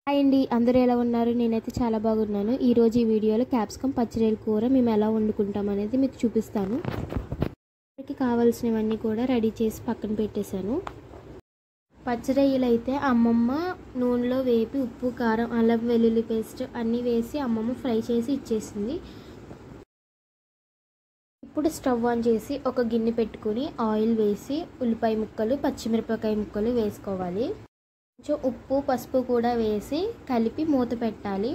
hi అండి అందరూ ఎలా ఉన్నారు నేనైతే చాలా బాగున్నాను ఈరోజు ఈ వీడియోలో క్యాప్సికమ్ పచ్చిరేలు కూర మేము ఎలా వండుకుంటాం అనేది మీకు చూపిస్తాను దానికి కావాల్సినవన్నీ కూడా రెడీ చేసి పక్కన పెట్టేశాను పచ్చిరొయ్యలు అయితే అమ్మమ్మ నూనెలో వేపి ఉప్పు కారం అల్లం వెల్లుల్లి పేస్ట్ అన్నీ వేసి అమ్మమ్మ ఫ్రై చేసి ఇచ్చేసింది ఇప్పుడు స్టవ్ ఆన్ చేసి ఒక గిన్నె పెట్టుకుని ఆయిల్ వేసి ఉల్లిపాయ ముక్కలు పచ్చిమిరపకాయ ముక్కలు వేసుకోవాలి కొంచెం ఉప్పు పసుపు కూడా వేసి కలిపి మూత పెట్టాలి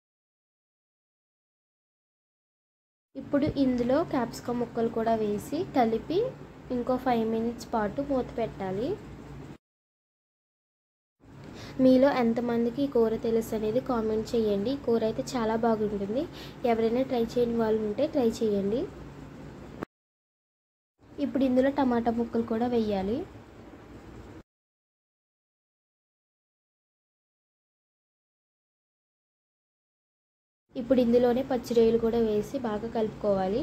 ఇప్పుడు ఇందులో క్యాప్సికమ్ ముక్కలు కూడా వేసి కలిపి ఇంకో ఫైవ్ మినిట్స్ పాటు మూత పెట్టాలి మీలో ఎంతమందికి ఈ కూర తెలుసు అనేది కామెంట్ చేయండి ఈ కూర అయితే చాలా బాగుంటుంది ఎవరైనా ట్రై చేయని వాళ్ళు ఉంటే ట్రై చేయండి ఇప్పుడు ఇందులో టమాటా ముక్కలు కూడా వేయాలి ఇప్పుడు ఇందులోనే పచ్చిరొయ్యలు కూడా వేసి బాగా కలుపుకోవాలి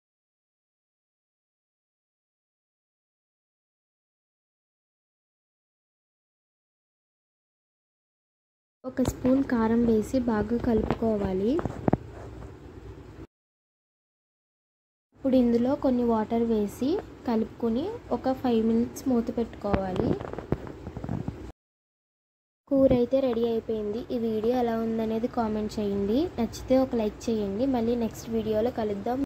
ఒక స్పూన్ కారం వేసి బాగా కలుపుకోవాలి ఇప్పుడు ఇందులో కొన్ని వాటర్ వేసి కలుపుకొని ఒక ఫైవ్ మినిట్స్ మూత పెట్టుకోవాలి కూర అయితే రెడీ అయిపోయింది ఈ వీడియో ఎలా ఉందనేది కామెంట్ చేయండి నచ్చితే ఒక లైక్ చేయండి మళ్ళీ నెక్స్ట్ వీడియోలో కలుద్దాం